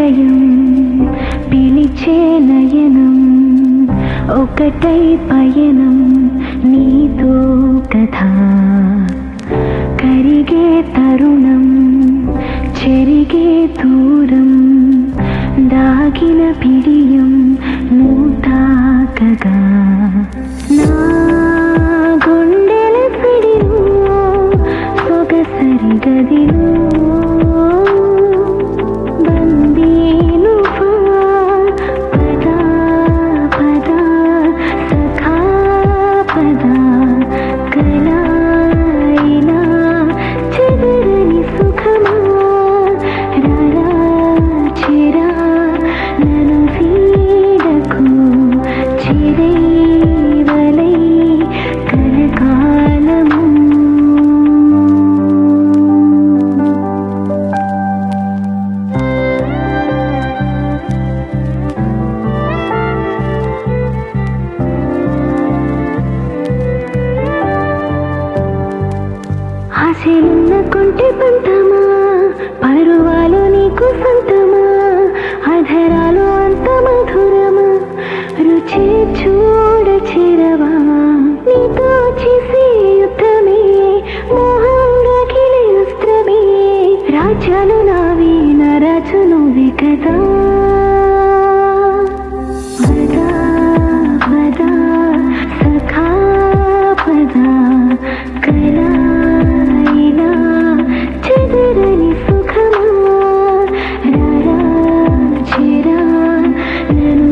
హృదయం పిలిచే నయనం ఒకటై పయనం నీతో కథ కరిగే తరుణం చెరిగే దూరం దాగిన పిడియం నూతాకగా నా గుండెల పిడిలో సొగసరి గదిలో బందీనువా పదా పదా సఖా పదా కలాయినా చెదరని సుఖమా రారా చిరా నన్ను వీడకు చిరైవలై కలకాలము ఆశలున్న కొంటె పంతమా పరువాలు నీకు సొంతమా అధరాలు అంత మధురమా రుచి చూడ చిరవా నీతో చేసే యుద్ధమే మోహంగా కిలే అస్త్రమే రాజ్యాలు నావి నా రాజు నువ్వే కదా పదా పదా సఖా పదా కలాయినా చెదరని సుఖమా రారా చిరా నన్ను